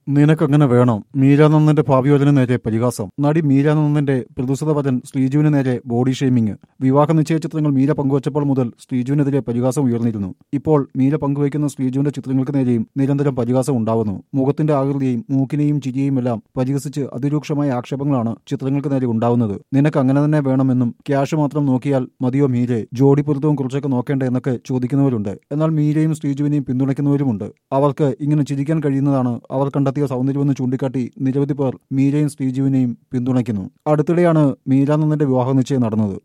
നിനക്കങ്ങനെ വേണം മീരാനന്ദന്റെ ഭാവിയോജന നേരെ പരിഹാസം നടി മീരാനന്ദന്റെ പ്രദുസത വചൻ ശ്രീജുവിന് നേരെ ബോഡി ഷെയ്മിംഗ് വിവാഹ നിശ്ചയ ചിത്രങ്ങൾ മീര പങ്കുവച്ചപ്പോൾ മുതൽ ശ്രീജുവിനെതിരെ പരിഹാസം ഉയർന്നിരുന്നു ഇപ്പോൾ മീര പങ്കുവയ്ക്കുന്ന ശ്രീജുവിന്റെ ചിത്രങ്ങൾക്ക് നേരെയും നിരന്തരം പരിഹാസം ഉണ്ടാവുന്നു മുഖത്തിന്റെ ആകൃതിയെയും മൂക്കിനെയും ചിരിയെയും എല്ലാം പരിഹസിച്ച് അതിരൂക്ഷമായ ആക്ഷേപങ്ങളാണ് ചിത്രങ്ങൾക്ക് നേരെ ഉണ്ടാവുന്നത് നിനക്ക് അങ്ങനെ തന്നെ വേണമെന്നും ക്യാഷ് മാത്രം നോക്കിയാൽ മതിയോ മീരെ ജോഡി പൊരുത്തവും കുറിച്ചൊക്കെ നോക്കേണ്ട എന്നൊക്കെ ചോദിക്കുന്നവരുണ്ട് എന്നാൽ മീരയും ശ്രീജുവിനെയും പിന്തുണയ്ക്കുന്നവരുമുണ്ട് അവർക്ക് ഇങ്ങനെ ചിരിക്കാൻ കഴിയുന്നതാണ് അവർ കണ്ടെത്തിയ സൗന്ദര്യമെന്ന് ചൂണ്ടിക്കാട്ടി നിരവധി പേർ മീരയും ശ്രീജുവിനെയും പിന്തുണയ്ക്കുന്നു അടുത്തിടെയാണ് മീരാനന്ദന്റെ വിവാഹ നിശ്ചയം നടന്നത്